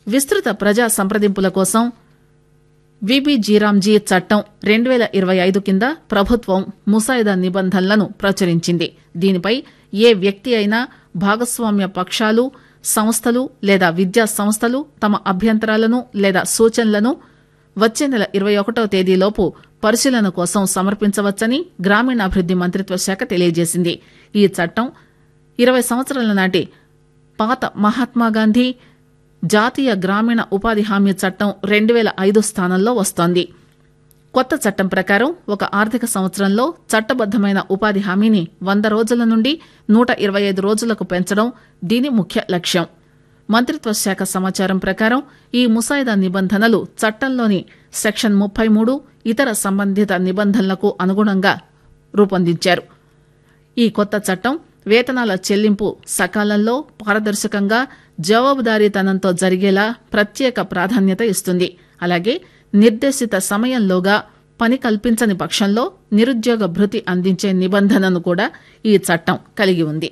విస్తృత ప్రజా సంప్రదింపుల కోసం విబిజీరామ్జీ చట్టం రెండు పేల ఇరవై ఐదు కింద ప్రభుత్వం ముసాయిదా నిబంధనలను ప్రచురించింది దీనిపై ఏ వ్యక్తి అయినా భాగస్వామ్య పక్షాలు సంస్థలు లేదా విద్యా సంస్థలు తమ అభ్యంతరాలను లేదా సూచనలను వచ్చే నెల ఇరవై ఒకటో తేదీలోపు పరిశీలన కోసం సమర్పించవచ్చని గ్రామీణాభివృద్ది మంత్రిత్వ శాఖ తెలియజేసింది ఈ చట్టం ఇరవై సంవత్సరాల నాటి పాత మహాత్మాగాంధీ జాతీయ గ్రామీణ ఉపాధి హామీ చట్టం రెండు పేల ఐదు స్థానంలో వస్తోంది కొత్త చట్టం ప్రకారం ఒక ఆర్థిక సంవత్సరంలో చట్టబద్దమైన ఉపాధి హామీని వంద రోజుల నుండి నూట ఇరవై ఐదు రోజులకు పెంచడం దీని ముఖ్య లక్ష్యం మంత్రిత్వ శాఖ సమాచారం ప్రకారం ఈ ముసాయిదా నిబంధనలు చట్టంలోని సెక్షన్ ముప్పై మూడు ఇతర సంబంధిత నిబంధనలకు అనుగుణంగా రూపొందించారు ఈ కొత్త చట్టం వేతనాల చెల్లింపు సకాలంలో పారదర్శకంగా జవాబుదారీతనంతో జరిగేలా ప్రత్యేక ప్రాధాన్యత ఇస్తుంది అలాగే నిర్దేశిత సమయంలోగా పని కల్పించని పక్షంలో నిరుద్యోగ భృతి అందించే నిబంధనను కూడా ఈ చట్టం కలిగి ఉంది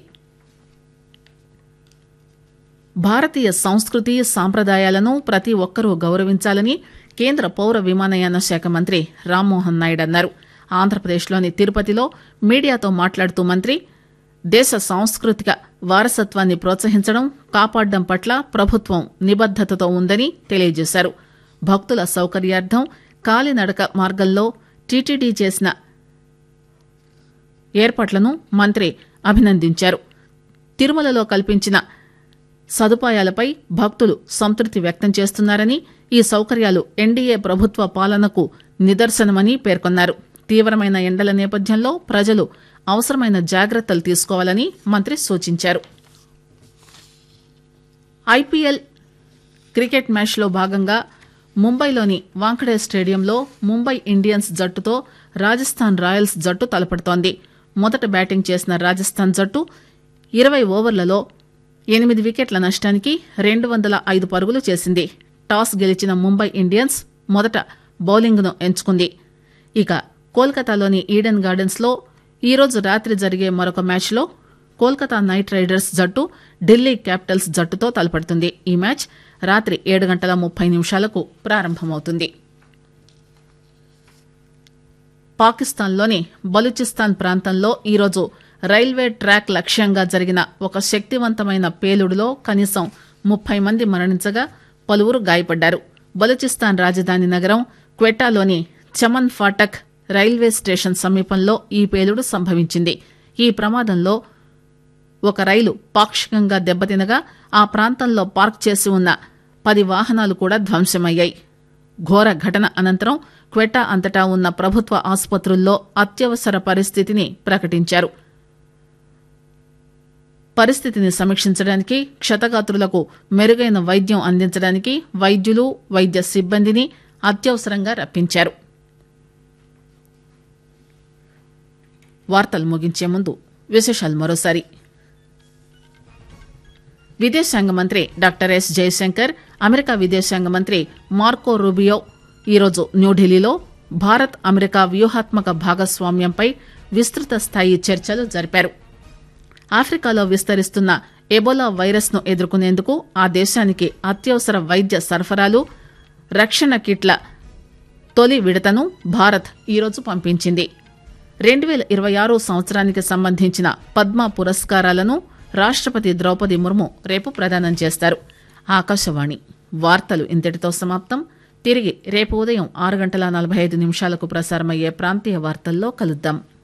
భారతీయ సంస్కృతి సాంప్రదాయాలను ప్రతి ఒక్కరూ గౌరవించాలని కేంద్ర పౌర విమానయాన శాఖ మంత్రి రామ్మోహన్ నాయుడు అన్నారు ఆంధ్రప్రదేశ్లోని తిరుపతిలో మీడియాతో మాట్లాడుతూ మంత్రి దేశ సాంస్కృతిక వారసత్వాన్ని ప్రోత్సహించడం కాపాడడం పట్ల ప్రభుత్వం నిబద్దతతో ఉందని తెలియజేశారు భక్తుల సౌకర్యార్థం కాలినడక మార్గంలో టీటీడీ చేసిన ఏర్పాట్లను మంత్రి అభినందించారు తిరుమలలో కల్పించిన సదుపాయాలపై భక్తులు సంతృప్తి వ్యక్తం చేస్తున్నారని ఈ సౌకర్యాలు ఎన్డీఏ ప్రభుత్వ పాలనకు నిదర్శనమని పేర్కొన్నారు తీవ్రమైన ఎండల నేపథ్యంలో ప్రజలు అవసరమైన జాగ్రత్తలు తీసుకోవాలని మంత్రి సూచించారు ఐపీఎల్ క్రికెట్ మ్యాచ్లో భాగంగా ముంబైలోని వాంఖడే స్టేడియంలో ముంబై ఇండియన్స్ జట్టుతో రాజస్థాన్ రాయల్స్ జట్టు తలపడుతోంది మొదట బ్యాటింగ్ చేసిన రాజస్థాన్ జట్టు ఇరవై ఓవర్లలో ఎనిమిది వికెట్ల నష్టానికి రెండు వందల ఐదు పరుగులు చేసింది టాస్ గెలిచిన ముంబై ఇండియన్స్ మొదట బౌలింగ్ను ఎంచుకుంది ఇక కోల్కతాలోని ఈడెన్ గార్డెన్స్ లో ఈరోజు రాత్రి జరిగే మరొక మ్యాచ్లో కోల్కతా నైట్ రైడర్స్ జట్టు ఢిల్లీ క్యాపిటల్స్ జట్టుతో తలపడుతుంది ఈ మ్యాచ్ రాత్రి ఏడు గంటల ముప్పై నిమిషాలకు ప్రారంభమవుతుంది పాకిస్తాన్లోని బలూచిస్తాన్ ప్రాంతంలో ఈరోజు రైల్వే ట్రాక్ లక్ష్యంగా జరిగిన ఒక శక్తివంతమైన పేలుడులో కనీసం ముప్పై మంది మరణించగా పలువురు గాయపడ్డారు బలూచిస్తాన్ రాజధాని నగరం క్వెటాలోని చమన్ ఫాటక్ రైల్వే స్టేషన్ సమీపంలో ఈ పేలుడు సంభవించింది ఈ ప్రమాదంలో ఒక రైలు పాక్షికంగా దెబ్బతినగా ఆ ప్రాంతంలో పార్క్ చేసి ఉన్న పది వాహనాలు కూడా ధ్వంసమయ్యాయి ఘోర ఘటన అనంతరం క్వెటా అంతటా ఉన్న ప్రభుత్వ ఆసుపత్రుల్లో అత్యవసర పరిస్థితిని ప్రకటించారు పరిస్థితిని సమీక్షించడానికి క్షతగాత్రులకు మెరుగైన వైద్యం అందించడానికి వైద్యులు వైద్య సిబ్బందిని అత్యవసరంగా రప్పించారు వార్తలు ముగించే ముందు విశేషాలు మరోసారి విదేశాంగ మంత్రి డాక్టర్ ఎస్ జయశంకర్ అమెరికా విదేశాంగ మంత్రి మార్కో రూబియో ఈరోజు న్యూఢిల్లీలో భారత్ అమెరికా వ్యూహాత్మక భాగస్వామ్యంపై విస్తృత స్థాయి చర్చలు జరిపారు ఆఫ్రికాలో విస్తరిస్తున్న ఎబోలా వైరస్ ను ఎదుర్కొనేందుకు ఆ దేశానికి అత్యవసర వైద్య సరఫరాలు రక్షణ కిట్ల తొలి విడతను భారత్ ఈరోజు పంపించింది రెండు పేల ఇరవై ఆరు సంవత్సరానికి సంబంధించిన పద్మ పురస్కారాలను రాష్టపతి ద్రౌపది ముర్ము రేపు ప్రదానం చేస్తారు ఆకాశవాణి వార్తలు ఇంతటితో సమాప్తం తిరిగి రేపు ఉదయం ఆరు గంటల నలభై ఐదు నిమిషాలకు ప్రసారమయ్యే ప్రాంతీయ వార్తల్లో కలుద్దాం